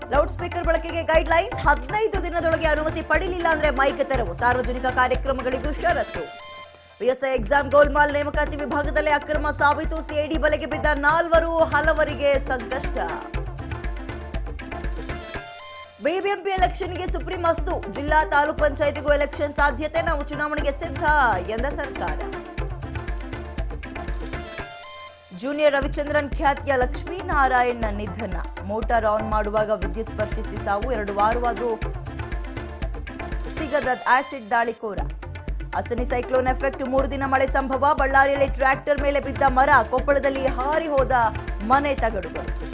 loud loudspeaker ಬಳಕೆಗೆ guidelines ಹದಿನೈದು ದಿನದೊಳಗೆ ಅನುಮತಿ ಪಡೆಯಲಿಲ್ಲ ಅಂದ್ರೆ ಮೈಕ್ ತೆರವು ಸಾರ್ವಜನಿಕ ಕಾರ್ಯಕ್ರಮಗಳಿಗೂ ಷರತ್ತು ಪಿಎಸ್ಐ ಎಕ್ಸಾಮ್ ಗೋಲ್ಮಾಲ್ ನೇಮಕಾತಿ ವಿಭಾಗದಲ್ಲಿ ಅಕ್ರಮ ಸಾಬೀತು ಸಿಐಡಿ ಬಲೆಗೆ ಬಿದ್ದ ನಾಲ್ವರು ಹಲವರಿಗೆ ಸಂಕಷ್ಟ ಬಿಬಿಎಂಪಿ ಎಲೆಕ್ಷನ್ಗೆ ಸುಪ್ರೀಂ ಅಸ್ತು ಜಿಲ್ಲಾ ತಾಲೂಕ್ ಪಂಚಾಯತಿಗೂ ಎಲೆಕ್ಷನ್ ಸಾಧ್ಯತೆ ನಾವು ಚುನಾವಣೆಗೆ ಸಿದ್ಧ ಎಂದ ಸರ್ಕಾರ ಜೂನಿಯರ್ ರವಿಚಂದ್ರನ್ ಖ್ಯಾತಿಯ ಲಕ್ಷ್ಮೀನಾರಾಯಣ್ ನಿಧನ ಮೋಟಾರ್ ಆನ್ ಮಾಡುವಾಗ ವಿದ್ಯುತ್ ಸ್ಪರ್ಶಿಸಿ ಸಾವು ಎರಡು ವಾರವಾದರೂ ಸಿಗದ ಆಸಿಡ್ ದಾಳಿಕೋರ ಅಸನಿ ಸೈಕ್ಲೋನ್ ಎಫೆಕ್ಟ್ ಮೂರು ದಿನ ಮಳೆ ಸಂಭವ ಬಳ್ಳಾರಿಯಲ್ಲಿ ಟ್ರ್ಯಾಕ್ಟರ್ ಮೇಲೆ ಬಿದ್ದ ಮರ ಕೊಪ್ಪಳದಲ್ಲಿ ಹಾರಿ ಹೋದ ಮನೆ ತಗಡುಗಳು